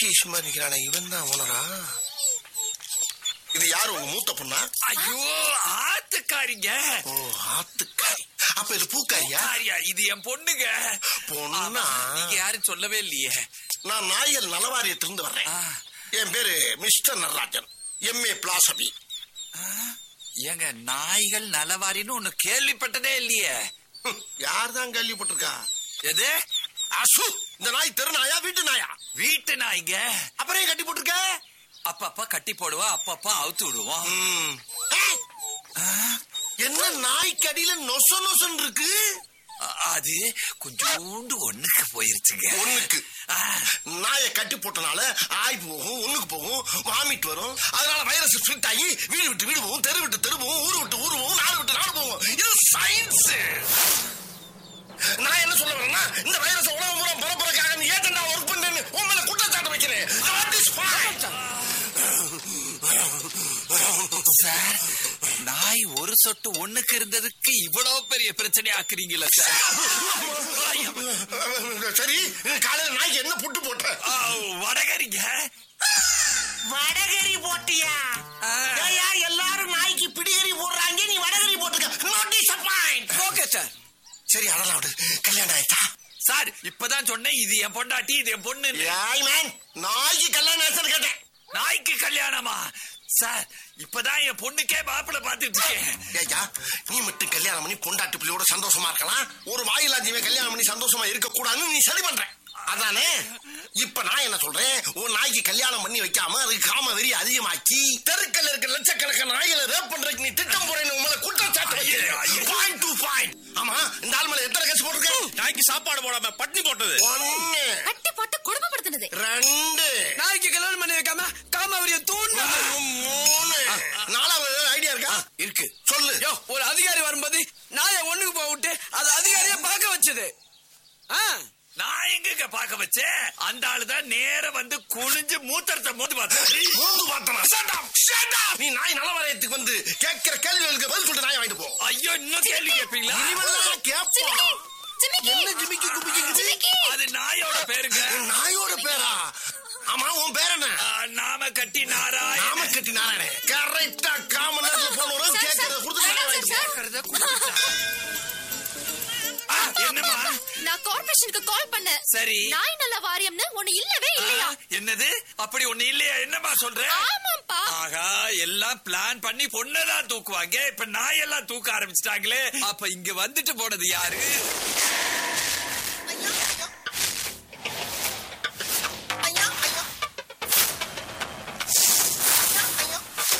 பிச்சி சும்மா நிக்கிறானே இவன் தான் ஓனரா இது யாரு உங்க மூத்த பொண்ணா ஐயோ ஆத்துக்காரிங்க ஓ ஆத்துக்காரி அப்ப இது பூக்காரியா ஆரியா இது என் பொண்ணுங்க பொண்ணா? ஆமா, நீங்க யாரும் சொல்லவே இல்லையே நான் நாயல் நலவாரியத்திலிருந்து வர்றேன் ஆ, என் பேரு மிஸ்டர் நடராஜன் எம்ஏ பிளாசபி ஏங்க நாய்கள் நலவாரின்னு ஒண்ணு கேள்விப்பட்டதே இல்லையே யார் தான் கேள்விப்பட்டிருக்கா எது அசு இந்த நாய் தெரு நாயா வீட்டு நாயா வீட்டு நாய்ங்க அப்புறம் ஏன் கட்டி போட்டிருக்க அப்பப்ப கட்டி போடுவா அப்பப்ப அவுத்து விடுவோம் ம். ஏய், என்ன நாய்க்கு அடியில நொச நொசன்னு இருக்கு அ- அது கொஞ்சோண்டு ஒண்ணுக்கு போயிருச்சுங்க ஒண்ணுக்கு ஆ, நாயை கட்டி போட்டனால ஆய் போகும் ஒண்ணுக்கு போகும் வாமிட் வரும் அதனால வைரஸ் ஸ்ப்ரிட் ஆகி வீடு விட்டு வீடு போகும் தெரு விட்டு தெரு போகும் ஊரு விட்டு ஊரு போகும் நாடு விட்டு நாடு போகும் இது சயின்ஸ் நான் என்ன சொல்ல வரேன்னா இந்த வைரஸ் உலகம் பூரா பரப்புறதுக்காக நீ ஏத்தண்டா ஒர்க் பண்ணேன்னு உன் மேல குற்றச்சாட்டு வைக்கிறேன் That is fine. சார் நாய் ஒரு சொட்டு ஒண்ணுக்கு இருந்ததுக்கு இவ்வளவு பெரிய பிரச்சனை ஆக்குறீங்களா சார் சரி காலையில நாய்க்கு என்ன புட்டு போட்ட ஆ, வடகரிங்க வடகரி போட்டியா ஆ. ஏய்யா, எல்லாரும் நாய்க்கு பிடிகரி போடுறாங்க நீ வடகரி போட்டுக்க நோட் டிசப்பாயிண்ட் ஓகே சார் சரி அதெல்லாம் விடு கல்யாணம் ஆயிட்டா சார் இப்பதான் சொன்னேன் இது என் பொண்டாட்டி இது என் பொண்ணு ஏய் மேன் நாய்க்கு கல்யாணம் ஆச்சுன்னு கேட்டேன் நாய்க்கு கல்யாணமா சார் இப்பதான் என் பொண்ணுக்கே மாப்பிள்ள பாத்துட்டு இருக்கேன் ஏய்யா நீ மட்டும் கல்யாணம் பண்ணி பொண்டாட்டு பிள்ளையோட சந்தோஷமா இருக்கலாம் ஒரு வாயிலாஜியமே கல்யாணம் பண்ணி சந்தோஷமா இருக்க கூடாதுன்னு நீ சரி பண்ற அதானே இப்ப நான் என்ன சொல்றேன் உன் நாய்க்கு கல்யாணம் பண்ணி வைக்காம அதுக்கு காம வெறி அதிகமாக்கி தெருக்கல்ல இருக்க லட்சக்கணக்கான நாய்களை ரேப் பண்றதுக்கு நீ திட்டம் போறேன்னு உங்களை குற்றச்சாட்டு ஐயோ, ஐயோ. பாயிண்ட் டு பாயிண்ட் ஆமா இந்த ஆள் மேல எத்தனை கேஸ் போட்டிருக்க நாய்க்கு சாப்பாடு போடாம பட்னி போட்டது ஒன்னு கட்டி போட்டு குடும்பப்படுத்தினது ரெண்டு நாய்க்கு கல்யாணம் பண்ணி வைக்காம காமாவரிய தூண்டு மூணு நாலாவது ஐடியா இருக்கா இருக்கு சொல்லு யோ ஒரு அதிகாரி வரும்போது நாயை ஒண்ணுக்கு போக விட்டு அது அதிகாரியை பார்க்க வச்சது ஆ நான் எங்க பார்க்க வச்சேன் அந்த ஆளு தான் நேர வந்து குனிஞ்சு மூத்தரத்தை மோந்து பார்த்தேன் மூந்து பார்த்தனா Shut up, shut up. நீ நாய் நலவரையத்துக்கு வந்து கேட்கிற கேள்விகளுக்கு பதில் சொல்லிட்டு நாயை வாங்கிட்டு போ ஐயோ இன்னும் கேள்வி கேட்பீங்களா இனிமேல் கேட்போம் ஜிமிக்கி என்ன ஜிமிக்கி குமிக்கி ஜிமிக்கி அது நாயோட பேருங்க நாயோட பேரா ஆமா உன் பேர் என்ன ஆ, நாம கட்டி நாராயண நாம கட்டி நாராயணே கரெக்டா காமன் நேரத்துல போன வரும் சார், கேட்கறத சார், கொடுத்து நாயை வேணாம் சார், வாங்கிட்டு சார். ஆ, என்னம்மா நான் கார்பரேஷனுக்கு கால் பண்ணேன் சரி. நாய் நல்ல வாரியம்னு ஒண்ணு இல்லவே இல்லையா ஆ, என்னது அப்படி ஒண்ணு இல்லையா என்னம்மா சொல்ற ஆமாப்பா ஆகா எல்லாம் பிளான் பண்ணி பொண்ணதான் தூக்குவாங்க இப்ப நாயெல்லாம் தூக்க ஆரம்பிச்சிட்டாங்களே அப்ப இங்க வந்துட்டு போனது யாரு